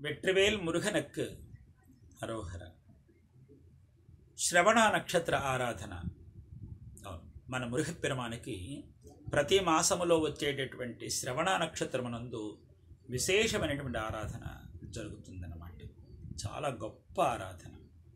வெற்றிவேல் முருகனுக்கு అరోహర శ్రవణ నక్షత్ర ఆరాధన అవును మన మురుగపెరుమానికి ప్రతి మాసములో వచ్చేటటువంటి శ్రవణ నక్షత్రమునందు విశేషమైనటువంటి ఆరాధన జరుగుతుందన్నమాట చాలా గొప్ప ఆరాధన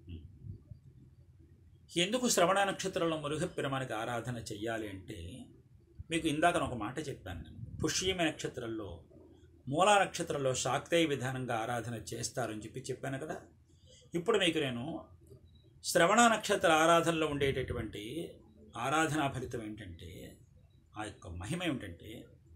ఎందుకు శ్రవణ నక్షత్రంలో మురుగపెరుమానికి ఆరాధన చెయ్యాలి అంటే మీకు ఇందాక ఒక మాట చెప్పాను నేను పుష్యమి నక్షత్రంలో మూలా నక్షత్రంలో శాక్తేయ విధానంగా ఆరాధన చేస్తారని చెప్పి చెప్పాను కదా ఇప్పుడు మీకు నేను శ్రవణ నక్షత్ర ఆరాధనలో ఉండేటటువంటి ఆరాధనా ఫలితం ఏంటంటే ఆ యొక్క మహిమ ఏమిటంటే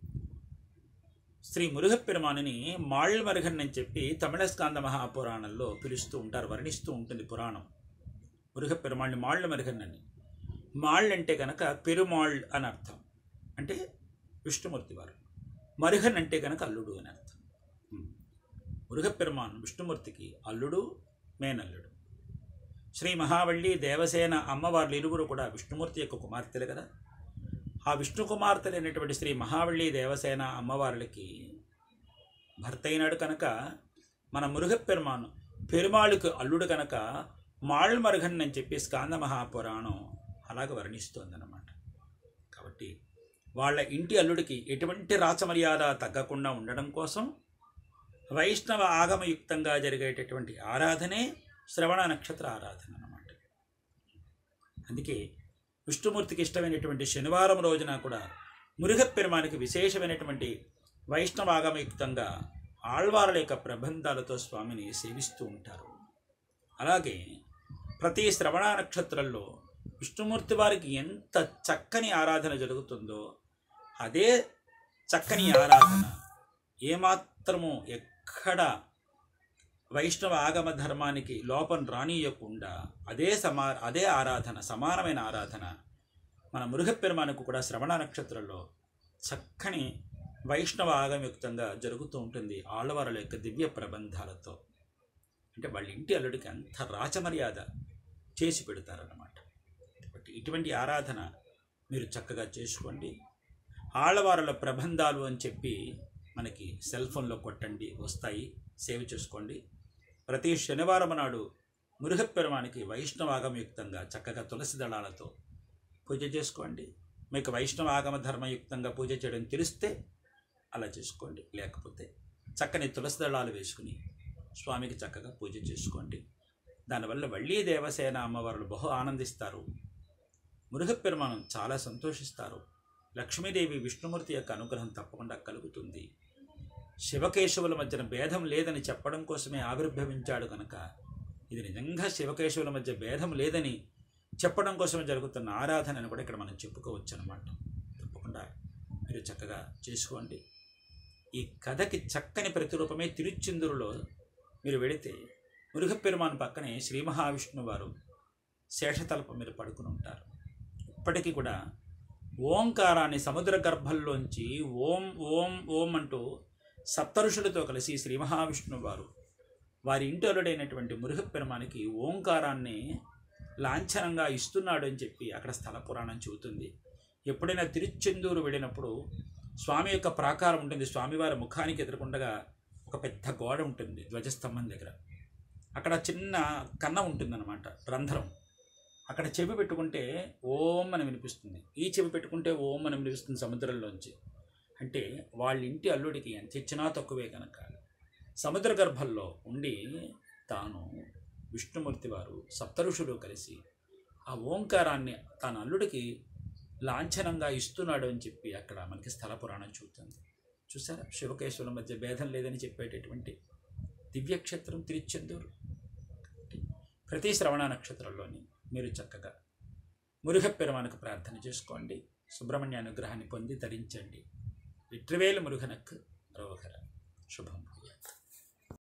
శ్రీ మురుగపెరుమానిని మాళ్ళమరుగన్ అని చెప్పి తమిళ స్కాంద మహాపురాణంలో పిలుస్తూ ఉంటారు వర్ణిస్తూ ఉంటుంది పురాణం మురుగపెరుమాళ్ళని మాళ్ళమరుగన్ అని మాళ్ళు అంటే కనుక పెరుమాళ్ అని అర్థం అంటే విష్ణుమూర్తి వారు మరుగన్ అంటే కనుక అల్లుడు అని అర్థం మురుగపెరుమాన్ విష్ణుమూర్తికి అల్లుడు మేనల్లుడు శ్రీ మహావళ్ళి దేవసేన అమ్మవార్లు ఇరువురు కూడా విష్ణుమూర్తి యొక్క కుమార్తెలు కదా ఆ విష్ణు కుమార్తెలైనటువంటి శ్రీ మహావళ్ళి దేవసేన అమ్మవార్లకి భర్త అయినాడు కనుక మన మురుగపెరుమాను పెరుమాళుకు అల్లుడు కనుక మాళ్ళమరుగన్ అని చెప్పి స్కాంద మహాపురాణం అలాగ వర్ణిస్తోందన్నమాట కాబట్టి వాళ్ళ ఇంటి అల్లుడికి ఎటువంటి రాచమర్యాద తగ్గకుండా ఉండడం కోసం వైష్ణవ ఆగమయుక్తంగా జరిగేటటువంటి ఆరాధనే శ్రవణ నక్షత్ర ఆరాధన అన్నమాట అందుకే విష్ణుమూర్తికి ఇష్టమైనటువంటి శనివారం రోజున కూడా మురుగపెరుమానికి విశేషమైనటువంటి వైష్ణవ ఆగమయుక్తంగా ఆళ్వారుల యొక్క ప్రబంధాలతో స్వామిని సేవిస్తూ ఉంటారు అలాగే ప్రతి శ్రవణ నక్షత్రంలో విష్ణుమూర్తి వారికి ఎంత చక్కని ఆరాధన జరుగుతుందో అదే చక్కని ఆరాధన ఏమాత్రము ఎక్కడ వైష్ణవ ఆగమ ధర్మానికి లోపం రానియకుండా అదే సమా అదే ఆరాధన సమానమైన ఆరాధన మన మురుగపెరుమానికి కూడా శ్రవణ నక్షత్రంలో చక్కని వైష్ణవ ఆగమయుక్తంగా జరుగుతూ ఉంటుంది ఆళ్వారుల యొక్క దివ్య ప్రబంధాలతో అంటే వాళ్ళ ఇంటి అల్లుడికి అంత రాచమర్యాద చేసి పెడతారన్నమాట కాబట్టి ఇటువంటి ఆరాధన మీరు చక్కగా చేసుకోండి ఆళ్వారుల ప్రబంధాలు అని చెప్పి మనకి సెల్ ఫోన్లో కొట్టండి వస్తాయి సేవ్ చేసుకోండి ప్రతి శనివారం నాడు మురుగపెరుమానికి వైష్ణవాగమయుక్తంగా చక్కగా తులసి దళాలతో పూజ చేసుకోండి మీకు వైష్ణవ ఆగమ ధర్మయుక్తంగా పూజ చేయడం తెలిస్తే అలా చేసుకోండి లేకపోతే చక్కని తులసి దళాలు వేసుకుని స్వామికి చక్కగా పూజ చేసుకోండి దానివల్ల వళ్ళీ దేవసేన అమ్మవారులు బహు ఆనందిస్తారు మురుగపెరుమానం చాలా సంతోషిస్తారు లక్ష్మీదేవి విష్ణుమూర్తి యొక్క అనుగ్రహం తప్పకుండా కలుగుతుంది శివకేశవుల మధ్యన భేదం లేదని చెప్పడం కోసమే ఆవిర్భవించాడు కనుక ఇది నిజంగా శివకేశవుల మధ్య భేదం లేదని చెప్పడం కోసమే జరుగుతున్న ఆరాధన అని కూడా ఇక్కడ మనం చెప్పుకోవచ్చు అనమాట తప్పకుండా మీరు చక్కగా చేసుకోండి ఈ కథకి చక్కని ప్రతిరూపమే తిరుచెందూరులో మీరు వెళితే మురుగపెరుమాన్ పక్కనే శ్రీ మహావిష్ణువు వారు శేషతలప మీరు పడుకుని ఉంటారు ఇప్పటికీ కూడా ఓంకారాన్ని సముద్ర గర్భంలోంచి ఓం ఓం ఓం అంటూ సప్తఋషులతో కలిసి శ్రీ మహావిష్ణువు వారు వారి ఇంటరుడైనటువంటి మురుగపెరుమానికి ఓంకారాన్ని లాంఛనంగా ఇస్తున్నాడు అని చెప్పి అక్కడ స్థల పురాణం చెబుతుంది ఎప్పుడైనా తిరుచెందూరు వెళ్ళినప్పుడు స్వామి యొక్క ప్రాకారం ఉంటుంది స్వామివారి ముఖానికి ఎదురుకుండగా ఒక పెద్ద గోడ ఉంటుంది ధ్వజస్తంభం దగ్గర అక్కడ చిన్న కన్న ఉంటుందన్నమాట రంధ్రం అక్కడ చెవి పెట్టుకుంటే ఓం అని వినిపిస్తుంది ఈ చెవి పెట్టుకుంటే ఓం అని వినిపిస్తుంది సముద్రంలోంచి అంటే వాళ్ళ ఇంటి అల్లుడికి ఎంత ఇచ్చినా తక్కువే కనుక సముద్ర గర్భంలో ఉండి తాను విష్ణుమూర్తి వారు సప్తఋషులు కలిసి ఆ ఓంకారాన్ని తన అల్లుడికి లాంఛనంగా ఇస్తున్నాడు అని చెప్పి అక్కడ మనకి స్థల పురాణం చూస్తుంది చూసారా శివకేశ్వరుల మధ్య భేదం లేదని చెప్పేటటువంటి దివ్యక్షేత్రం తిరుచెందూరు ప్రతి శ్రవణ నక్షత్రంలోని మీరు చక్కగా మురుగపెరుమానికి ప్రార్థన చేసుకోండి సుబ్రహ్మణ్య అనుగ్రహాన్ని పొంది ధరించండి విట్రివేలు మురుగనకు రోహర శుభం భూయాత్